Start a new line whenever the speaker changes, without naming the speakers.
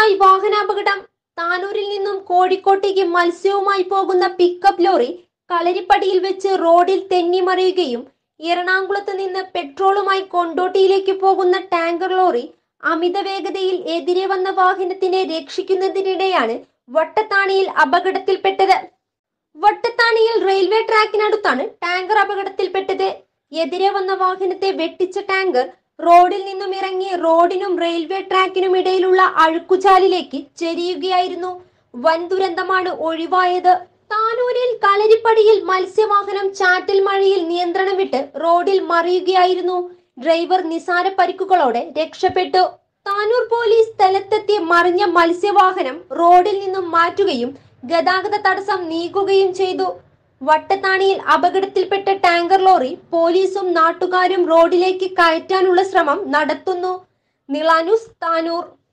അടുത്തതായി വാഹനാപകടം താനൂരിൽ നിന്നും കോഴിക്കോട്ടേക്ക് മത്സ്യവുമായി പോകുന്ന പിക്കപ്പ് ലോറി കളരിപ്പടിയിൽ വെച്ച് റോഡിൽ തെന്നിമറിയുകയും എറണാകുളത്ത് നിന്ന് പെട്രോളുമായി കൊണ്ടോട്ടിയിലേക്ക് പോകുന്ന ടാങ്കർ ലോറി അമിത വേഗതയിൽ എതിരെ വന്ന വാഹനത്തിനെ രക്ഷിക്കുന്നതിനിടെയാണ് വട്ടത്താണിയിൽ അപകടത്തിൽപ്പെട്ടത് വട്ടത്താണിയിൽ റെയിൽവേ ട്രാക്കിനടുത്താണ് ടാങ്കർ അപകടത്തിൽപ്പെട്ടത് എതിരെ വന്ന വാഹനത്തെ വെട്ടിച്ച ടാങ്കർ റോഡിൽ നിന്നും ഇറങ്ങി റോഡിനും റെയിൽവേ ട്രാക്കിനും ഇടയിലുള്ള അഴുക്കുചാലിലേക്ക് ചെരിയുകയായിരുന്നു വൻ ദുരന്തമാണ് ഒഴിവായത് താനൂരിൽ കളരിപ്പടിയിൽ മത്സ്യവാഹനം ചാറ്റൽ മഴയിൽ നിയന്ത്രണം വിട്ട് റോഡിൽ മറിയുകയായിരുന്നു ഡ്രൈവർ നിസാര പരിക്കുകളോടെ രക്ഷപ്പെട്ടു താനൂർ പോലീസ് സ്ഥലത്തെത്തി മറിഞ്ഞ മത്സ്യവാഹനം റോഡിൽ നിന്നും മാറ്റുകയും ഗതാഗത തടസ്സം നീക്കുകയും ചെയ്തു വട്ടത്താണിയിൽ അപകടത്തിൽപ്പെട്ട ടാങ്കർ ലോറി പോലീസും നാട്ടുകാരും റോഡിലേക്ക് കയറ്റാനുള്ള ശ്രമം നടത്തുന്നു നിളാനുസ് താനൂർ